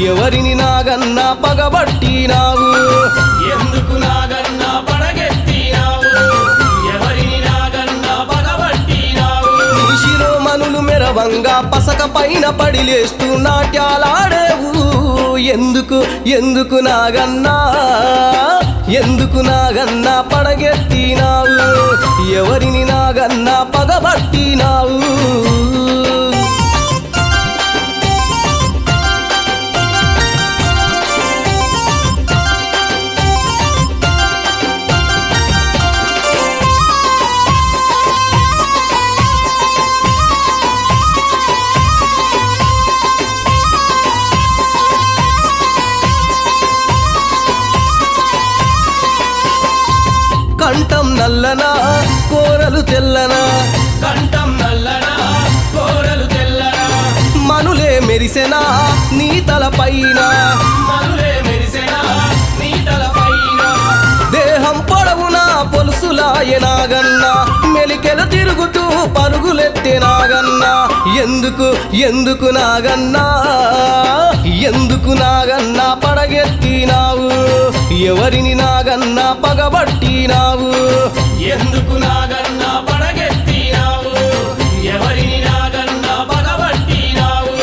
ఎవరిని నాగన్నా పగబట్టినావు ఎందుకు నాగన్న పడగెత్తినావు ఎవరిని నాగన్న పగబట్టినావు నీ శిరోమణులు మెరవంగా పసక పైన పడిలేస్తూ నాట్యాలాడేవు ఎందుకు ఎందుకు నాగన్నా ఎందుకు నాగన్నా పడగెత్తినావు ఎవరిని నాగన్నా పగబట్టినావు కంఠం నల్లనా కోరలు తెల్లనా కంఠం నల్లనా కోరలు తెల్లనా మనులే మెరిసెనా నీ తలపైన మనులే మెరిసెనా నీ తలపైన దేహం పొడవునా పొలుసులాయనాగన్నా మెలికెలు తిరుగుతూ పరుగులెత్తెనాగన్నా ఎందుకు ఎందుకు నాగన్నా ఎందుకు నాగన్నా పడగెత్తినావు ఎవరిని నాగన్నా పగబట్టినావు ఎందుకు నాగన్న పడగెత్తినావు ఎవరిని నాగన్న పగబట్టినావు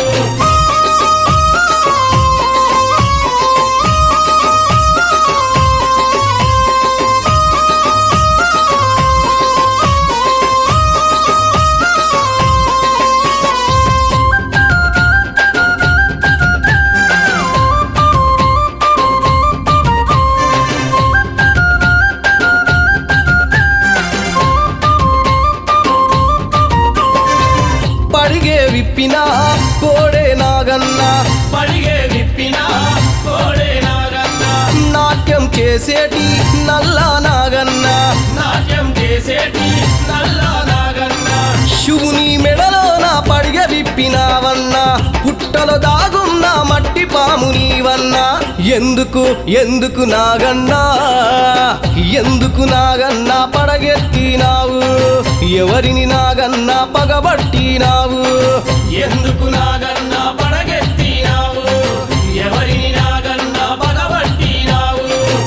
పడిగే విప్పినా కోడే నాగన్నా పడిగే విప్పినా కోడే నాగన్న నాట్యం చేసేటి నల్లా నాగన్నా నాట్యం చేసేటి నల్ల నాగన్న శివుని మెడలో నా పడిగ విప్పినావన్నా పుట్టలో దాగున్న మట్టి పాము నీవన్నా ఎందుకు ఎందుకు నాగన్నా ఎందుకు నాగన్నా పడగెత్తినావు ఎవరిని నాగన్నా పగబట్టినావు ఎందుకు నాగన్న పడగెత్తినావు ఎవరిని నాగన్న పగబట్టినావు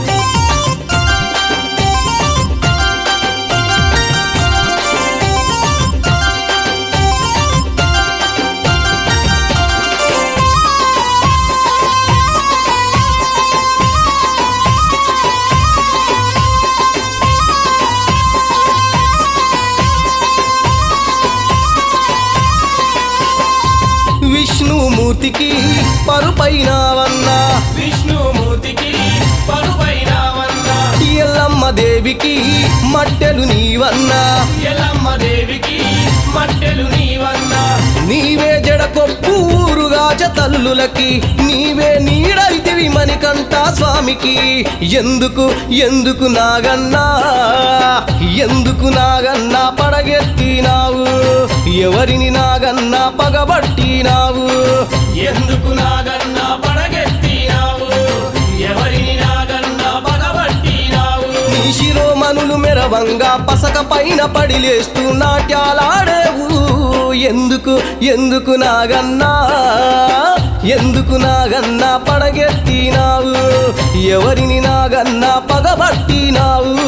విష్ణుమూర్తికి పరుపైనావన్నా విష్ణుమూర్తికి పరుపైనావన్నా ఎల్లమ్మ దేవికి మట్టెలు నీవన్నా ఎల్లమ్మ దేవికి మట్టెలు నీవన్నా నీవే జడకొప్పు ఊరుగాచ తల్లులకి నీవే నీడైతివి మణికంఠ స్వామికి ఎందుకు ఎందుకు నాగన్నా ఎందుకు నాగన్నా పడగెత్తినావు ఎవరిని నాగన్నా పగబట్టినావు ఎందుకు నాగన్న పడగెత్తినావు ఎవరిని నాగన్న పగబట్టినావు నీ శిరోమణులు మెరవంగా పసక పైన పడిలేస్తూ నాట్యాలాడేవు ఎందుకు ఎందుకు నాగన్నా ఎందుకు నాగన్నా పడగెత్తినావు ఎవరిని నాగన్నా పగబట్టినావు